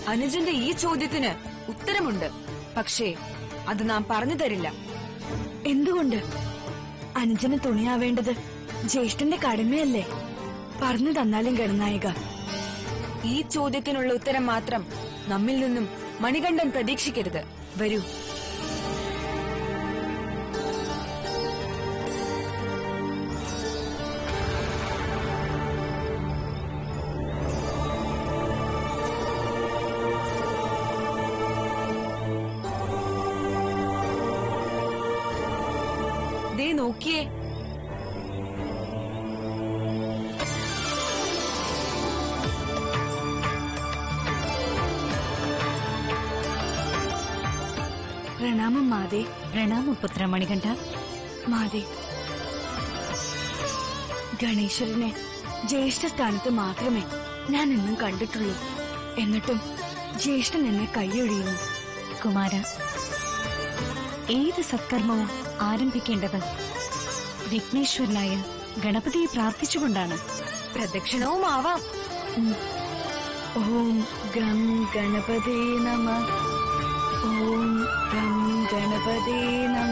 അനുജന്റെ ഈ ചോദ്യത്തിന് ഉത്തരമുണ്ട് പക്ഷേ അത് നാം പറഞ്ഞു തരില്ല എന്തുകൊണ്ട് അനുജന് തുണിയാവേണ്ടത് ജ്യേഷ്ഠന്റെ കടമയല്ലേ പറഞ്ഞു തന്നാലും ഗണനായിക ഈ ചോദ്യത്തിനുള്ള ഉത്തരം മാത്രം നമ്മിൽ നിന്നും മണികണ്ഠൻ പ്രതീക്ഷിക്കരുത് വരൂ ദേ നോക്കിയേ പ്രണാമം മാതേ പ്രണാമം പുത്ര മണികണ്ഠ മാതേ ഗണേശ്വരനെ ജ്യേഷ്ഠ സ്ഥാനത്ത് മാത്രമേ ഞാൻ എന്നും കണ്ടിട്ടുള്ളൂ എന്നിട്ടും ജ്യേഷ്ഠൻ എന്നെ കൈയൊഴിയുന്നു കുമാര ഏത് സത്കർമ്മവും ആരംഭിക്കേണ്ടത് വിഘ്നേശ്വരനായ ഗണപതിയെ പ്രാർത്ഥിച്ചുകൊണ്ടാണ് പ്രദക്ഷിണവും ആവാം ഓം ഗം ഗണപതേ നമ ഓം ഗം ഗണപതേ നമ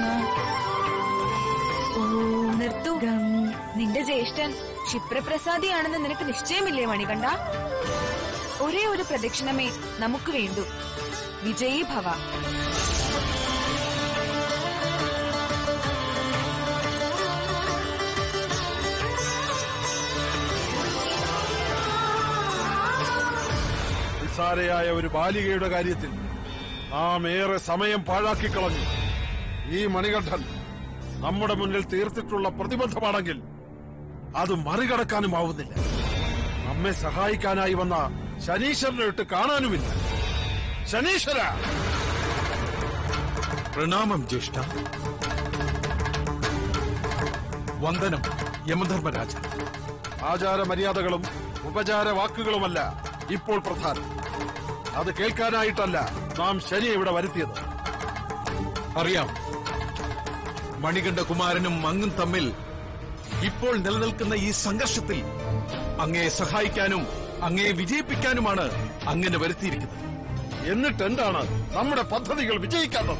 ഓം നിർത്തൂ ഗം നിന്റെ ജ്യേഷ്ഠൻ ക്ഷിപ്രപ്രസാദിയാണെന്ന് നിനക്ക് നിശ്ചയമില്ലേ മണികണ്ഠ ഒരേ ഒരു പ്രദക്ഷിണമേ നമുക്ക് വേണ്ടൂ വിജയീ ഭവ നിസ്സാരയായ ഒരു ബാലികയുടെ കാര്യത്തിൽ നാം ഏറെ സമയം പാഴാക്കിക്കളഞ്ഞു ഈ മണികണ്ഠൻ നമ്മുടെ മുന്നിൽ തീർത്തിട്ടുള്ള പ്രതിബന്ധമാണെങ്കിൽ അത് മറികടക്കാനും ആവുന്നില്ല നമ്മെ സഹായിക്കാനായി വന്ന ശനീശ്വരനെ ഇട്ട് കാണാനുമില്ല ശനീശ്വര പ്രണാമം ജ്യേഷ്ഠ വന്ദനം യമധർമ്മരാജ ആചാര മര്യാദകളും ഉപചാര വാക്കുകളുമല്ല ഇപ്പോൾ പ്രധാനം അത് കേൾക്കാനായിട്ടല്ല നാം ശനി ഇവിടെ വരുത്തിയത് അറിയാം മണികണ്ഠ കുമാരനും അങ്ങും തമ്മിൽ ഇപ്പോൾ നിലനിൽക്കുന്ന ഈ സംഘർഷത്തിൽ അങ്ങയെ സഹായിക്കാനും അങ്ങയെ വിജയിപ്പിക്കാനുമാണ് അങ്ങനെ വരുത്തിയിരിക്കുന്നത് എന്നിട്ട് എന്താണ് നമ്മുടെ പദ്ധതികൾ വിജയിക്കാത്തത്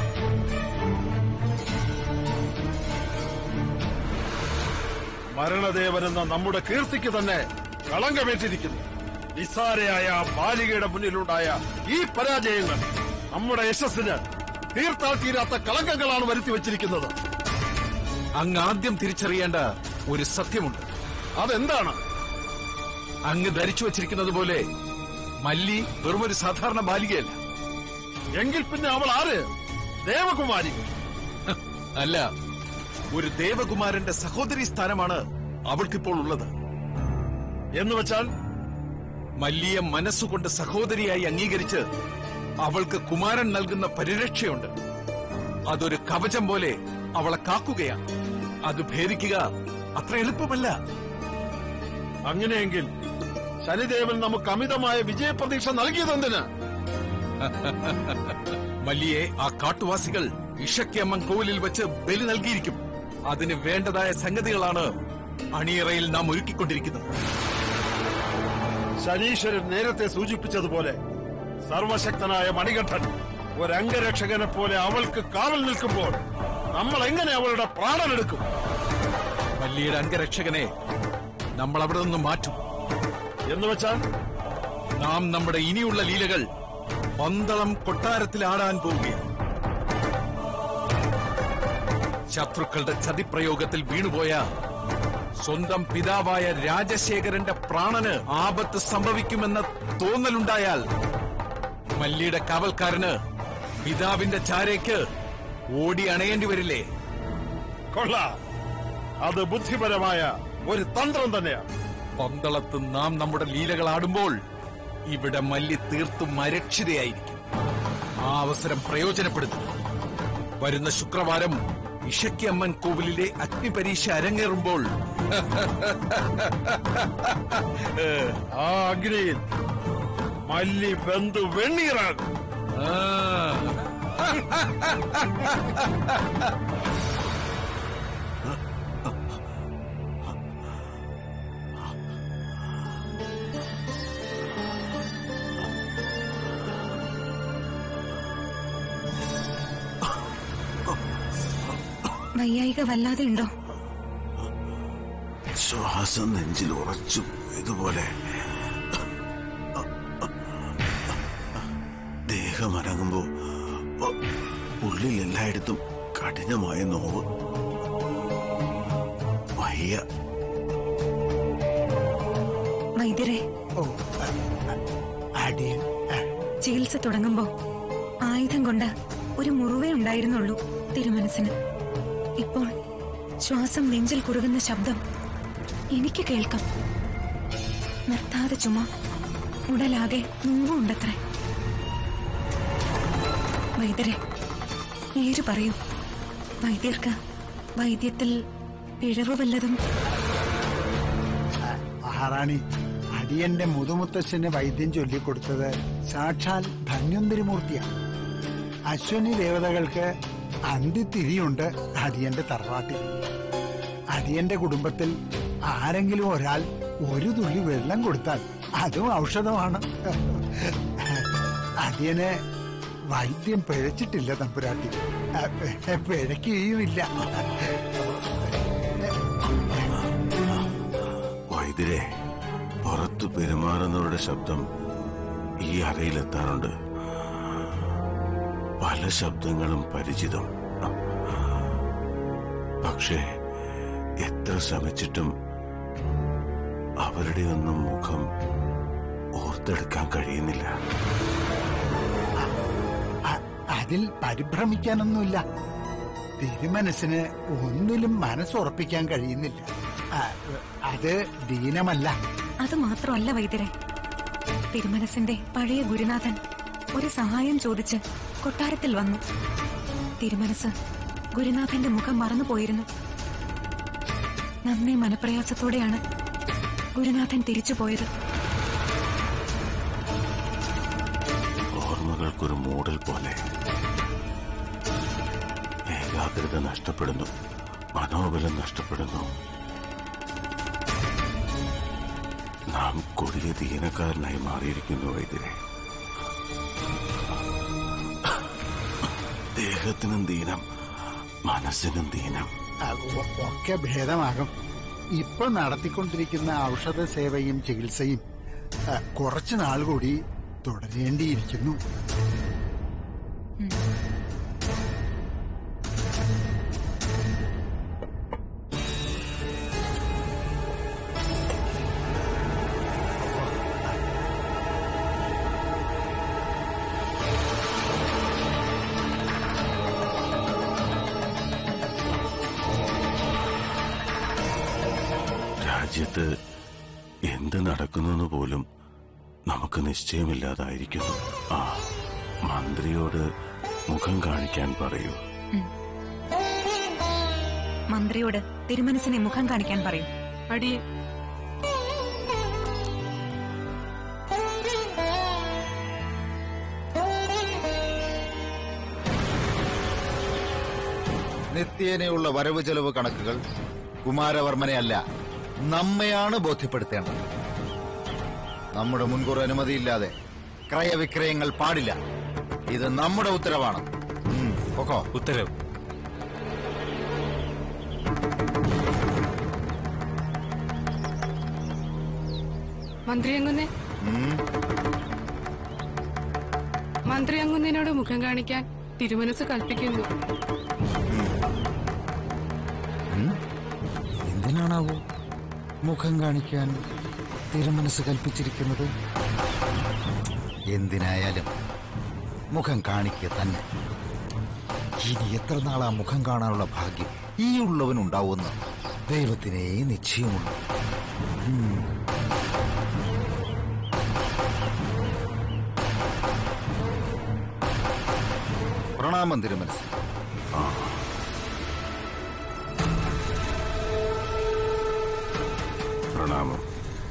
മരണദേവൻ എന്ന നമ്മുടെ കീർത്തിക്ക് തന്നെ കളങ്കമേറ്റിരിക്കുന്നു നിസ്സാരയായ ആ ബാലികയുടെ മുന്നിലുണ്ടായ ഈ പരാജയങ്ങൾ നമ്മുടെ യശസ്സിന് തീർത്താൽ തീരാത്ത കളങ്കങ്ങളാണ് വരുത്തി വച്ചിരിക്കുന്നത് അങ്ങ് ആദ്യം തിരിച്ചറിയേണ്ട ഒരു സത്യമുണ്ട് അതെന്താണ് അങ്ങ് ധരിച്ചു വച്ചിരിക്കുന്നത് പോലെ മല്ലി വെറുമൊരു സാധാരണ ബാലികയല്ല എങ്കിൽ പിന്നെ അവൾ ആര് ദേവകുമാരി അല്ല ഒരു ദേവകുമാരന്റെ സഹോദരി സ്ഥാനമാണ് അവൾക്കിപ്പോൾ ഉള്ളത് എന്ന് വെച്ചാൽ മല്ലിയെ മനസ്സുകൊണ്ട് സഹോദരിയായി അംഗീകരിച്ച് അവൾക്ക് കുമാരൻ നൽകുന്ന പരിരക്ഷയുണ്ട് അതൊരു കവചം പോലെ അവളെ കാക്കുകയാണ് അത് ഭേദിക്കുക അത്ര എളുപ്പമല്ല അങ്ങനെയെങ്കിൽ ശനിദേവൻ നമുക്ക് അമിതമായ വിജയപ്രതീക്ഷ നൽകിയതെന്തിന് മല്ലിയെ ആ കാട്ടുവാസികൾ ഇഷക്കിയമ്മൻ കോവിലിൽ വെച്ച് ബലി നൽകിയിരിക്കും അതിന് വേണ്ടതായ സംഗതികളാണ് അണിയറയിൽ നാം ഒരുക്കിക്കൊണ്ടിരിക്കുന്നത് ശനീശ്വരൻ നേരത്തെ സൂചിപ്പിച്ചതുപോലെ സർവശക്തനായ മണികണ്ഠൻ ഒരംഗരക്ഷകനെ പോലെ അവൾക്ക് കാവൽ നിൽക്കുമ്പോൾ നമ്മൾ എങ്ങനെ അവളുടെ പ്രാണനെടുക്കും മല്ലിയുടെ അംഗരക്ഷകനെ നമ്മൾ അവിടെ നിന്ന് മാറ്റും എന്ന് വെച്ചാൽ നാം നമ്മുടെ ഇനിയുള്ള ലീലകൾ പന്തളം കൊട്ടാരത്തിൽ ആടാൻ പോവുകയാണ് ശത്രുക്കളുടെ ചതിപ്രയോഗത്തിൽ വീണുപോയ സ്വന്തം പിതാവായ രാജശേഖരന്റെ പ്രാണന് ആപത്ത് സംഭവിക്കുമെന്ന തോന്നലുണ്ടായാൽ മല്ലിയുടെ കാവൽക്കാരന് പിതാവിന്റെ ചാരയ്ക്ക് ഓടി അണയേണ്ടി വരില്ലേ കൊള്ളാം അത് ബുദ്ധിപരമായ ഒരു തന്ത്രം തന്നെയാണ് പന്തളത്ത് നാം നമ്മുടെ ലീലകൾ ആടുമ്പോൾ ഇവിടെ മല്ലി തീർത്തും അരക്ഷിതയായിരിക്കും ആ അവസരം പ്രയോജനപ്പെടുത്തുക വരുന്ന ശുക്രവാരം ഇഷക്കി അമ്മൻ കോവിലിലെ അഗ്നിപരീക്ഷ അരങ്ങേറുമ്പോൾ ആ അഗ്നിയിൽ മല്ലി വെന്തു വെണ്ണീറാകും ആ, വയ്യായിക വല്ലാതെ ഉണ്ടോ ശ്വാസം നെഞ്ചിൽ ഉറച്ചു ഇതുപോലെ ദേഹം അനങ്ങുമ്പോ ഉ- ഉള്ളിൽ എല്ലായിടത്തും കഠിനമായ നോവ് വയ്യ വൈദ്യരെ ഓ അടിയൻ ചികിത്സ തുടങ്ങുമ്പോ ആയുധം കൊണ്ട് ഒരു മുറിവേ ഉണ്ടായിരുന്നുള്ളൂ തിരുമനസിന് ഇപ്പോൾ ശ്വാസം നെഞ്ചിൽ കുറുകുന്ന ശബ്ദം എനിക്ക് കേൾക്കാം നിർത്താതെ ചുമ ഉടലാകെ നോവുണ്ടത്രേ വൈദ്യരെ നേര് പറയൂ വൈദ്യർക്ക് വൈദ്യത്തിൽ പിഴവ് വല്ലതും മഹാറാണി അടിയന്റെ മുതുമുത്തച്ഛന് വൈദ്യം ചൊല്ലിക്കൊടുത്തത് സാക്ഷാൽ ധന്വന്തരിമൂർത്തിയാണ് അശ്വനി ദേവതകൾക്ക് അന്തിത്തിരിയുണ്ട് അടിയന്റെ തറവാട്ടിൽ അടിയന്റെ കുടുംബത്തിൽ ആരെങ്കിലും ഒരാൾ ഒരു തുള്ളി വെള്ളം കൊടുത്താൽ അതും ഔഷധമാണ് അടിയന് വൈദ്യം പിഴച്ചിട്ടില്ല തമ്പുരാട്ടി അഹ് പിഴയ്ക്കുകയുമില്ല വൈദ്യരെ പുറത്തു പെരുമാറുന്നവരുടെ ശബ്ദം ഈ അറയിലെത്താറുണ്ട് പല ശബ്ദങ്ങളും പരിചിതം പക്ഷേ എത്ര ശ്രമിച്ചിട്ടും അവരുടെ ഒന്നും മുഖം ഓർത്തെടുക്കാൻ കഴിയുന്നില്ല അ- അതിൽ പരിഭ്രമിക്കാനൊന്നുമില്ല തിരുമനസിന് ഒന്നിലും മനസ്സുറപ്പിക്കാൻ കഴിയുന്നില്ല അ- അത് ദീനമല്ല അത് മാത്രമല്ല വൈദ്യരെ തിരുമനസിന്റെ പഴയ ഗുരുനാഥൻ ഒരു സഹായം ചോദിച്ച് കൊട്ടാരത്തിൽ വന്നു തിരുമനസ് ഗുരുനാഥന്റെ മുഖം മറന്നുപോയിരുന്നു നന്നേ മനപ്രയാസത്തോടെയാണ് ഗുരുനാഥൻ തിരിച്ചു പോയത് ഓർമ്മകൾക്കൊരു മൂടൽ പോലെ ഏകാഗ്രത നഷ്ടപ്പെടുന്നു മനോബലം നഷ്ടപ്പെടുന്നു നാം കൊടിയ ദീനക്കാരനായി മാറിയിരിക്കുന്നു വൈദ്യരെ ദേഹത്തിനും ദീനം മനസ്സിനും ദീനം അ- ഒ- ഒക്കെ ഭേദമാകും ഇപ്പൊ നടത്തിക്കൊണ്ടിരിക്കുന്ന ഔഷധ സേവയും ചികിത്സയും അ, കുറച്ചു നാൾ കൂടി തുടരേണ്ടിയിരിക്കുന്നു രാജ്യത്ത് എന്ത് നടക്കുന്നെന്ന് പോലും നമുക്ക് നിശ്ചയമില്ലാതായിരിക്കുന്നു ആ മന്ത്രിയോട് മുഖം കാണിക്കാൻ പറയൂ മന്ത്രിയോട് തിരുമനസിനെ മുഖം കാണിക്കാൻ പറയൂ അടിയൻ നിത്യേനയുള്ള വരവ് ചെലവ് കണക്കുകൾ കുമാരവർമ്മനെ അല്ല നമ്മയാണ് ബോധ്യപ്പെടുത്തേണ്ടത് നമ്മുടെ മുൻകൂർ അനുമതിയില്ലാതെ ക്രയവിക്രയങ്ങൾ പാടില്ല ഇത് നമ്മുടെ ഉത്തരവാണ് ഉം, പൊക്കോ ഉത്തരവ് മന്ത്രി അങ്ങുന്നേ ഉം, മന്ത്രി അങ്ങുന്നതിനോട് മുഖം കാണിക്കാൻ തിരുമനസ് കൽപ്പിക്കുന്നു എന്തിനാണാവോ മുഖം കാണിക്കാൻ തിരുമനസ് കൽപ്പിച്ചിരിക്കുന്നത് എന്തിനായാലും മുഖം കാണിക്കുക തന്നെ ഇനി എത്ര നാളാ മുഖം കാണാനുള്ള ഭാഗ്യം ഈ ഉള്ളവനുണ്ടാവുമെന്ന് ദൈവത്തിനേ നിശ്ചയമുള്ളൂ ഉം. പ്രണാമം തിരുമനസ് പ്രണാമം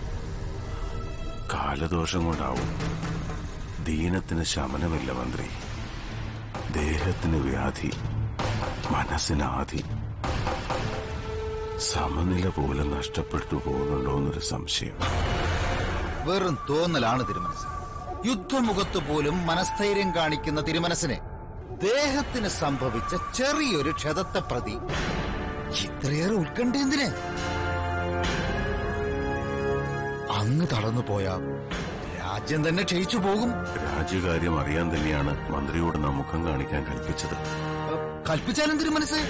കാലദോഷം കൊണ്ടാവും ദീനത്തിന് ശമനമില്ല മന്ത്രി ദേഹത്തിന് വ്യാധി മനസ്സിന് ആധി സമനില പോലെ നഷ്ടപ്പെട്ടു പോകുന്നുണ്ടോ എന്നൊരു സംശയം വെറും തോന്നലാണ് തിരുമനസ് യുദ്ധമുഖത്ത് പോലും മനസ്ഥൈര്യം കാണിക്കുന്ന തിരുമനസിനെ ദേഹത്തിന് സംഭവിച്ച ചെറിയൊരു ക്ഷതത്തെ പ്രതി ഇത്രയേറെ ഉത്കണ്ഠ എന്തിന് അങ്ങ് തളർന്നു പോയാ രാജ്യം തന്നെ ക്ഷയിച്ചു പോകും രാജ്യകാര്യം അറിയാൻ തന്നെയാണ് മന്ത്രിയോട് നാം മുഖം കാണിക്കാൻ കൽപ്പിച്ചത് കൽപ്പിച്ചാലും തിരുമനസ്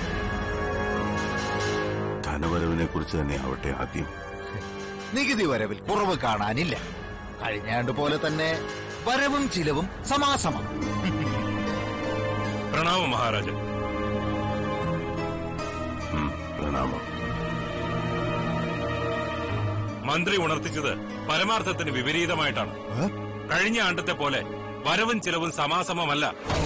ധനവരവിനെ കുറിച്ച് തന്നെ ആവട്ടെ ആദ്യം നികുതി വരവിൽ കുറവ് കാണാനില്ല കഴിഞ്ഞാണ്ട് പോലെ തന്നെ വരവും ചിലവും സമാസമം പ്രണാമം മഹാരാജൻ ഉം, പ്രണാമം മന്ത്രി ഉണർത്തിച്ചത് പരമാർത്ഥത്തിന് വിപരീതമായിട്ടാണ് കഴിഞ്ഞ ആണ്ടത്തെ പോലെ വരവും ചിലവും സമാസമമല്ല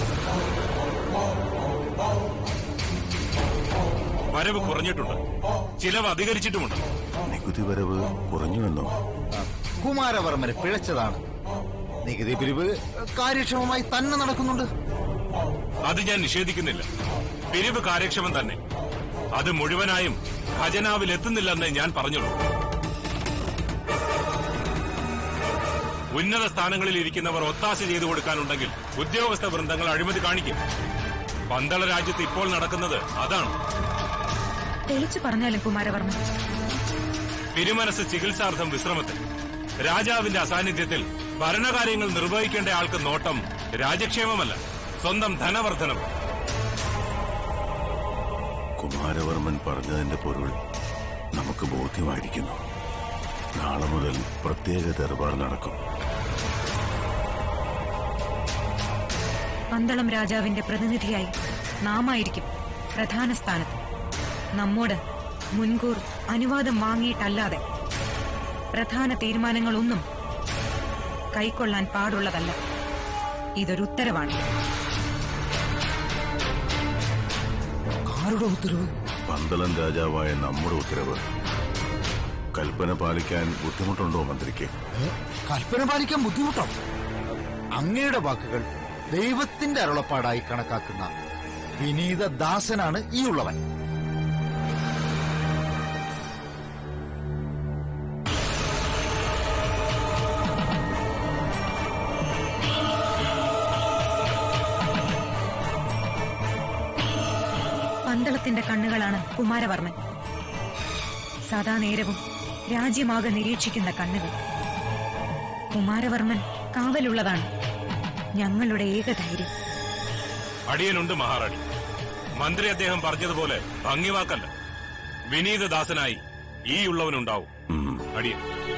വരവ് കുറഞ്ഞിട്ടുണ്ട് ചിലവ് അധികരിച്ചിട്ടുമുണ്ട് നികുതി വരവ് കുറഞ്ഞുവെന്നോ കുമാരവർമ്മന് പിഴച്ചതാണ് നികുതി പിരിവ് കാര്യക്ഷമമായി തന്നെ നടക്കുന്നുണ്ട് അത് ഞാൻ നിഷേധിക്കുന്നില്ല പിരിവ് കാര്യക്ഷമം തന്നെ അത് മുഴുവനായും ഖജനാവിൽ എത്തുന്നില്ലെന്ന് ഞാൻ പറഞ്ഞുള്ളൂ ഉന്നത സ്ഥാനങ്ങളിൽ ഇരിക്കുന്നവർ ഒത്താശ ചെയ്തു കൊടുക്കാനുണ്ടെങ്കിൽ ഉദ്യോഗസ്ഥ വൃന്ദങ്ങൾ അഴിമതി കാണിക്കും പന്തള രാജ്യത്ത് ഇപ്പോൾ നടക്കുന്നത് അതാണ് തെളിച്ചു പറഞ്ഞാലും കുമാരവർമ്മ തിരുമനസ് ചികിത്സാർത്ഥം വിശ്രമത്തിൽ രാജാവിന്റെ അസാന്നിധ്യത്തിൽ ഭരണകാര്യങ്ങൾ നിർവഹിക്കേണ്ട ആൾക്ക് നോട്ടം രാജ്യക്ഷേമമല്ല സ്വന്തം ധനവർദ്ധനം കുമാരവർമ്മൻ പറഞ്ഞതിന്റെ പൊരുൾ നമുക്ക് ബോധ്യമായിരിക്കുന്നു നാളെ മുതൽ പ്രത്യേക ദർബാർ നടക്കും പന്തളം രാജാവിന്റെ പ്രതിനിധിയായി നാമായിരിക്കും പ്രധാന സ്ഥാനത്ത് നമ്മോട് മുൻകൂർ അനുവാദം വാങ്ങിയിട്ടല്ലാതെ പ്രധാന തീരുമാനങ്ങളൊന്നും കൈക്കൊള്ളാൻ പാടുള്ളതല്ല ഇതൊരു ഉത്തരവാണ് ആരുടെ ഉത്തരവ് പന്തളം രാജാവായ നമ്മുടെ ഉത്തരവ് കൽപ്പന പാലിക്കാൻ ബുദ്ധിമുട്ടുണ്ടോ മന്ത്രിക്ക് കൽപ്പന പാലിക്കാൻ ബുദ്ധിമുട്ടോ അങ്ങയുടെ വാക്കുകൾ ദൈവത്തിന്റെ അരുളപ്പാടായി കണക്കാക്കുന്ന വിനീത ദാസനാണ് ഈ ഉള്ളവൻ പന്തളത്തിന്റെ കണ്ണുകളാണ് കുമാരവർമ്മൻ സദാ നേരവും രാജ്യമാകെ നിരീക്ഷിക്കുന്ന കണ്ണുകൾ കുമാരവർമ്മൻ കാവലുള്ളതാണ് ഞങ്ങളുടെ ഏക ധൈര്യം അടിയനുണ്ട് മഹാറാണി മന്ത്രി അദ്ദേഹം പറഞ്ഞതുപോലെ ഭംഗിവാക്കല്ല വിനീതദാസനായി ഈ ഉള്ളവനുണ്ടാവും ഉം. അടിയൻ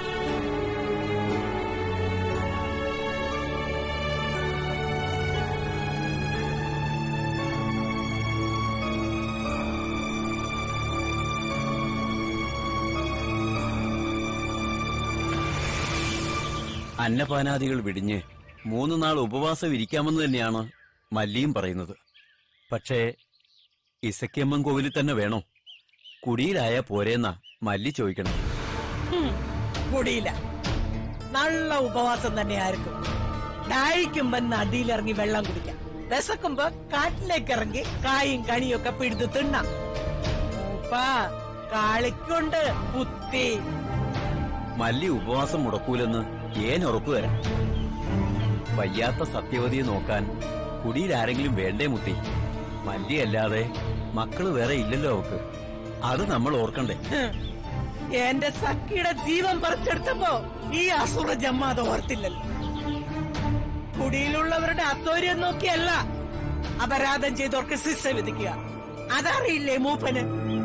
അന്നപാനാദികൾ വിടിഞ്ഞ് മൂന്ന് നാൾ ഉപവാസം ഇരിക്കാമെന്ന് തന്നെയാണ് മല്ലിയും പറയുന്നത് പക്ഷേ ഇസക്കിയമ്മൻ കോവിലിൽ തന്നെ വേണോ കുടിയിലായ പോരേന്നാ മല്ലി ചോദിക്കണം കുടിയില്ല നല്ല ഉപവാസം തന്നെയായിരിക്കും ദാഹിക്കുമ്പോ നദിയിലിറങ്ങി വെള്ളം കുടിക്കാം വിശക്കുമ്പോ കാട്ടിലേക്ക് ഇറങ്ങി കായും കണിയും ഒക്കെ പിടിച്ച് തിന്നാം ഉപ്പാ കാളിക്കുണ്ട് പുത്തി മല്ലി ഉപവാസം മുടക്കൂലെന്ന് ഏൻ ഉറപ്പു തരാം വയ്യാത്ത സത്യവതിയെ നോക്കാൻ കുടിയിൽ ആരെങ്കിലും വേണ്ടേ മുത്തി മല്ലിയല്ലാതെ മക്കള് വേറെ ഇല്ലല്ലോ അവക്ക് അത് നമ്മൾ ഓർക്കണ്ടേ ഹ്. എന്റെ സഖിയുടെ ജീവൻ പറിച്ചെടുത്തപ്പോ ഈ അസുര ജമ്മ അത് ഓർത്തില്ലല്ലോ കുടിയിലുള്ളവരുടെ അത്തോര്യം നോക്കിയല്ല അപരാധം ചെയ്തവർക്ക് ശിക്ഷ വിധിക്കുക അതറിയില്ലേ മൂപ്പന്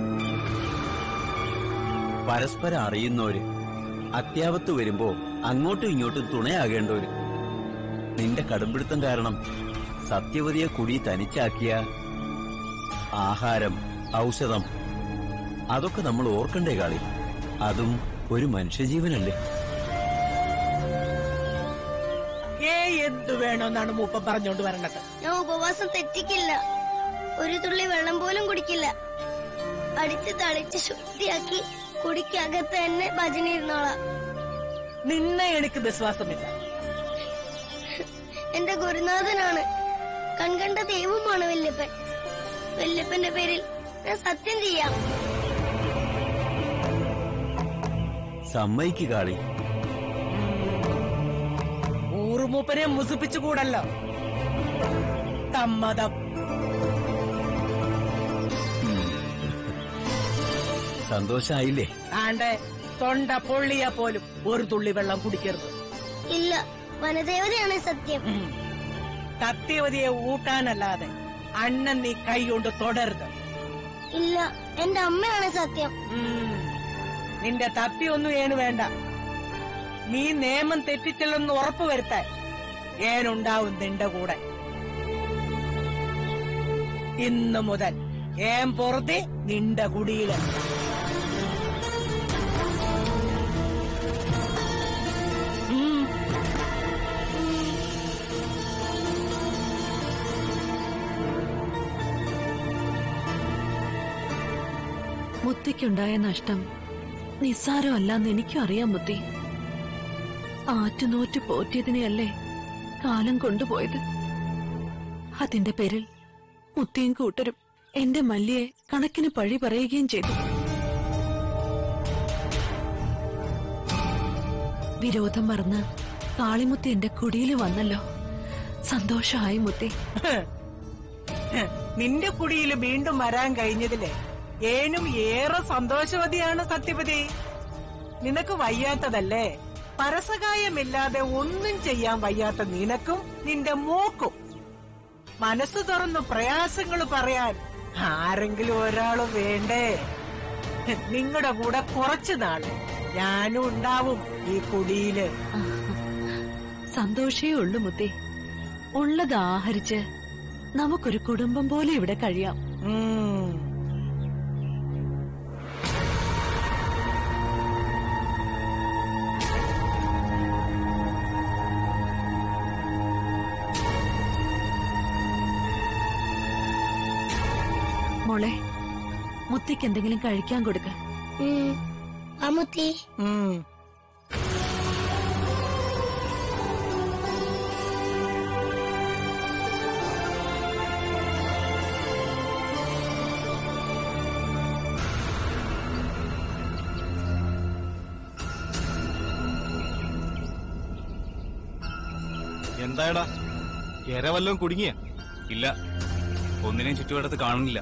പരസ്പരം അറിയുന്നവര് അത്യാപത്ത് വരുമ്പോ അങ്ങോട്ടും ഇങ്ങോട്ടും തുണയാകേണ്ടവര് നിന്റെ കടുംപിടുത്തം കാരണം സത്യവതിയെ കുടി തനിച്ചാക്കിയ ആഹാരം ഔഷധം അതൊക്കെ നമ്മൾ ഓർക്കണ്ടേ കാളി അതും ഒരു മനുഷ്യജീവനല്ലേ ഏ എന്തു വേണമെന്നാണ് മൂപ്പ പറഞ്ഞോണ്ട് വരണത് ഞാൻ ഉപവാസം തെറ്റിക്കില്ല ഒരു തുള്ളി വെള്ളം പോലും കുടിക്കില്ല അടിച്ച് തളിച്ച് ശുദ്ധിയാക്കി കുടിക്കകത്ത് തന്നെ ഭജന ഇരുന്നോളാം നിന്നെ എനിക്ക് വിശ്വാസമില്ല എന്റെ ഗുരുനാഥനാണ് കൺകണ്ട ദൈവമാണ് വല്യപ്പൻ വല്യപ്പന്റെ പേരിൽ ഞാൻ സത്യം ചെയ്യാം സമ്മതിക്ക് കാളി ഊറുമൂപ്പനെ മുസിപ്പിച്ചുകൂടല്ലോ സമ്മതം സന്തോഷായില്ലേ ആണ്ടെ തൊണ്ട പൊള്ളിയ പോലും ഒരു തുള്ളി വെള്ളം കുടിക്കരുത് ഇല്ല വനദേവതയാണ് സത്യം സത്യവതിയെ ഊട്ടാനല്ലാതെ അണ്ണൻ നീ കൈ കൊണ്ട് തുടരുത് ഇല്ല എന്റെ അമ്മയാണ് സത്യം ഉം. നിന്റെ തപ്പിയൊന്നും ഏന് വേണ്ട നീ നിയമം തെറ്റിച്ചില്ലെന്ന് ഉറപ്പുവരുത്താൻ ഏനുണ്ടാവും നിന്റെ കൂടെ ഇന്നു മുതൽ ഏൻ പൊറുതി നിന്റെ കുടിയില് ഉം. മുത്തിക്കുണ്ടായ നഷ്ടം നിസ്സാരമല്ലെന്ന് എനിക്കും അറിയാം മുത്തി ആറ്റുനോറ്റ് പോറ്റിയതിനെയല്ലേ കാലം കൊണ്ടുപോയത് അതിന്റെ പേരിൽ മുത്തിയും കൂട്ടരും എന്റെ മല്ലിയെ കണക്കിന് പഴി പറയുകയും ചെയ്തു വിരോധം മറന്ന് കാളിമുത്തി എന്റെ കുടിയിൽ വന്നല്ലോ സന്തോഷമായി മുത്തി നിന്റെ കുടിയിൽ വീണ്ടും വരാൻ കഴിഞ്ഞതില് ഏനും ഏറെ സന്തോഷവതിയാണ് സത്യപതി നിനക്ക് വയ്യാത്തതല്ലേ പരസകായമില്ലാതെ ഒന്നും ചെയ്യാൻ വയ്യാത്ത നിനക്കും നിന്റെ മോക്കും മനസ്സ് തുറന്ന് പ്രയാസങ്ങൾ പറയാൻ ആരെങ്കിലും ഒരാള് വേണ്ടേ നിങ്ങളുടെ കൂടെ കുറച്ചു നാള് ഞാനും ഉണ്ടാവും ഈ കുടിയില് സന്തോഷേ ഉള്ളു മുത്തി ഉള്ളത് ആഹരിച്ച് നമുക്കൊരു കുടുംബം പോലെ ഇവിടെ കഴിയാം ഉം. മോളെ മുത്തിക്ക് എന്തെങ്കിലും കഴിക്കാൻ കൊടുക്ക അമുത്തി ഉം. എന്തായടാ എര വല്ലതും കുടുങ്ങിയ ഇല്ല ഒന്നിനെയും ചുറ്റുവട്ടത്ത് കാണുന്നില്ല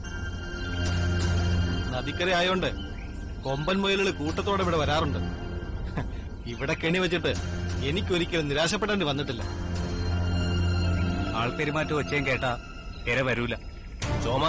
നദിക്കര ആയോണ്ട് കൊമ്പൻ മുയലുകൾ കൂട്ടത്തോടെ ഇവിടെ വരാറുണ്ട് ഇവിടെ കെണി വെച്ചിട്ട് എനിക്കൊരിക്കലും നിരാശപ്പെടേണ്ടി വന്നിട്ടില്ല ആൾപ്പെരുമാറ്റം ഒച്ചയും കേട്ടാ എര വരൂല ചോമ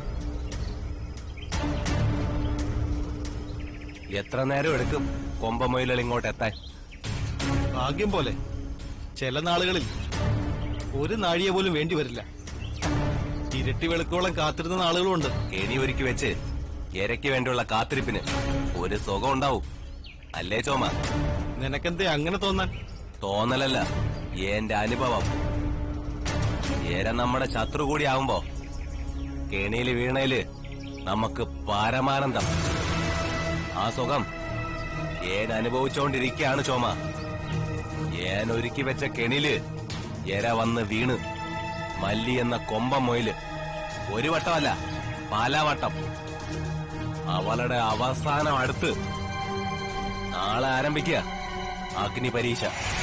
എത്ര നേരം എടുക്കും കൊമ്പമൊയിലുകൾ ഇങ്ങോട്ട് എത്താൻ ഭാഗ്യം പോലെ ചില നാളുകളിൽ ഒരു നാഴിക പോലും വേണ്ടി വരില്ല ഇരട്ടി വെളുക്കോളം കാത്തിരുന്ന നാളുകളുണ്ട് കെണി ഒരുക്കി വെച്ച് എരയ്ക്ക് വേണ്ടിയുള്ള കാത്തിരിപ്പിന് ഒരു സുഖം ഉണ്ടാവും അല്ലേ ചോമ നിനക്കെന്തേ അങ്ങനെ തോന്നാൻ തോന്നലല്ല എന്റെ അനുഭവം എര നമ്മുടെ ശത്രു കൂടി ആവുമ്പോ കെണിയില് വീണയില് നമുക്ക് പരമാനന്ദം ആ സുഖം ഏൻ അനുഭവിച്ചുകൊണ്ടിരിക്കുകയാണ് ചോമ ഏൻ ഒരുക്കി വെച്ച കെണിയില് എര വന്ന് വീണ് മല്ലി എന്ന കൊമ്പം മൊയില് ഒരു വട്ടമല്ല പല വട്ടം അവളുടെ അവസാനം അടുത്ത് നാളെ ആരംഭിക്കുക അഗ്നി പരീക്ഷ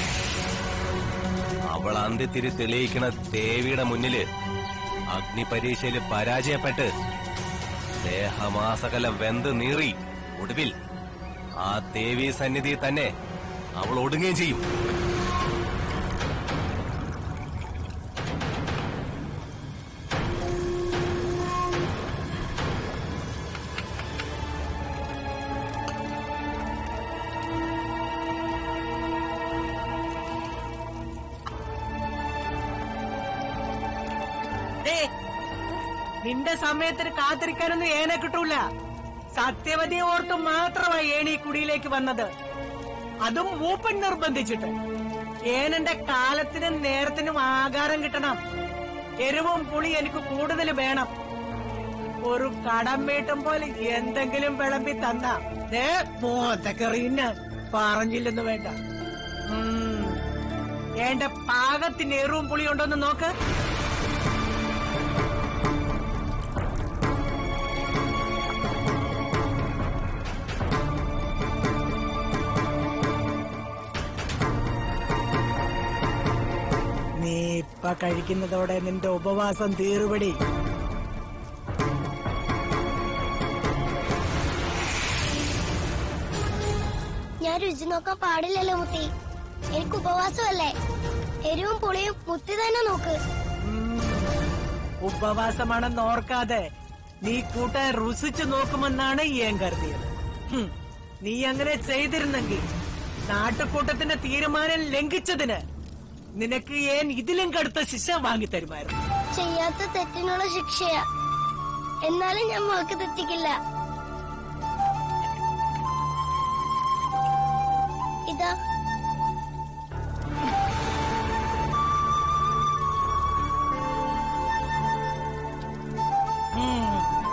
അവൾ അന്ത്യത്തിരി തെളിയിക്കണ ദേവിയുടെ മുന്നില് അഗ്നി പരീക്ഷയിൽ പരാജയപ്പെട്ട് ദേഹമാസകല വെന്ത് നീറി ഒടുവിൽ ആ ദേവി സന്നിധി തന്നെ അവൾ ഒടുങ്ങുകയും ചെയ്യും ദേ, നിന്റെ സമയത്തിന് കാത്തിരിക്കാനൊന്നും ഏനെ കിട്ടൂല സത്യവതിയെ ഓർത്ത് മാത്രമായി ഏണി കുടിയിലേക്ക് വന്നത് അതും മൂപ്പൻ നിർബന്ധിച്ചിട്ട് ഏനന്റെ കാലത്തിനും നേരത്തിനും ആകാരം കിട്ടണം എരിവും പുളി എനിക്ക് കൂടുതൽ വേണം ഒരു കടം വീട്ടും പോലെ എന്തെങ്കിലും വിളമ്പി തന്ന ദേ മോത്തക്കറിയുന്ന പറഞ്ഞില്ലെന്ന് വേണ്ട ഉം. എന്റെ പാകത്തിന് എറിവും പുളി ഉണ്ടോന്ന് നോക്ക് നീ ഇപ്പൊ കഴിക്കുന്നതോടെ നിന്റെ ഉപവാസം തീറുപടി ഞാൻ രുചി നോക്കാൻ പാടില്ലല്ലോ മുത്തി എനിക്ക് ഉപവാസമല്ലേ എരിവും പുളിയും മുത്തി തന്നെ നോക്ക് ഉപവാസമാണെന്ന് ഓർക്കാതെ നീ കൂട്ടാൻ രുചിച്ചു നോക്കുമെന്നാണ് ഏൻ കരുതിയത് ഹും, നീ അങ്ങനെ ചെയ്തിരുന്നെങ്കിൽ നാട്ടുകൂട്ടത്തിന്റെ തീരുമാനം ലംഘിച്ചതിന് നിനക്ക് ഏൻ ഇതിലും കടുത്ത ശിക്ഷ വാങ്ങിത്തരുമായിരുന്നു ചെയ്യാത്ത തെറ്റിനുള്ള ശിക്ഷയാ എന്നാലും ഞാൻ വാക്ക് തെറ്റിക്കില്ല ഇതാ ഉം.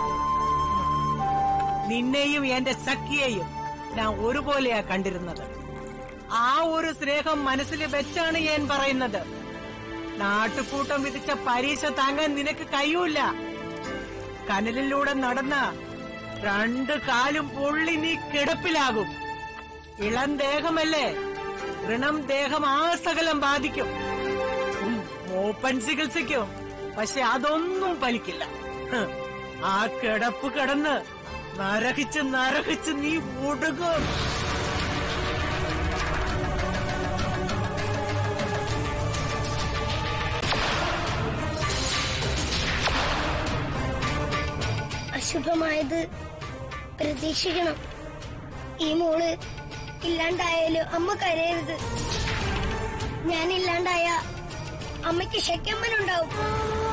നിന്നെയും എന്റെ സഖിയെയും ഞാൻ ഒരുപോലെയാ കണ്ടിരുന്നത് ആ ഒരു സ്നേഹം മനസ്സിൽ വെച്ചാണ് ഞാൻ പറയുന്നത് നാട്ടുകൂട്ടം വിധിച്ച പരീക്ഷ താങ്ങാൻ നിനക്ക് കഴിയൂല കനലിലൂടെ നടന്ന രണ്ട് കാലും പൊള്ളി നീ കിടപ്പിലാകും ഇളം ദേഹമല്ലേ ഋണം ദേഹം ആ സകലം ബാധിക്കും ഉം, മൂപ്പൻ ചികിത്സിക്കും പക്ഷെ അതൊന്നും ഫലിക്കില്ല ഹ്, ആ കിടപ്പ് കിടന്ന് നരകിച്ച് നരകിച്ച് നീ ഒടുകും അശുഭമായത് പ്രതീക്ഷിക്കണം ഈ മോള് ഇല്ലാണ്ടായാലും അമ്മ കരയരുത് ഞാൻ ഇല്ലാണ്ടായ അമ്മയ്ക്ക് ശക്യമ്മനുണ്ടാവും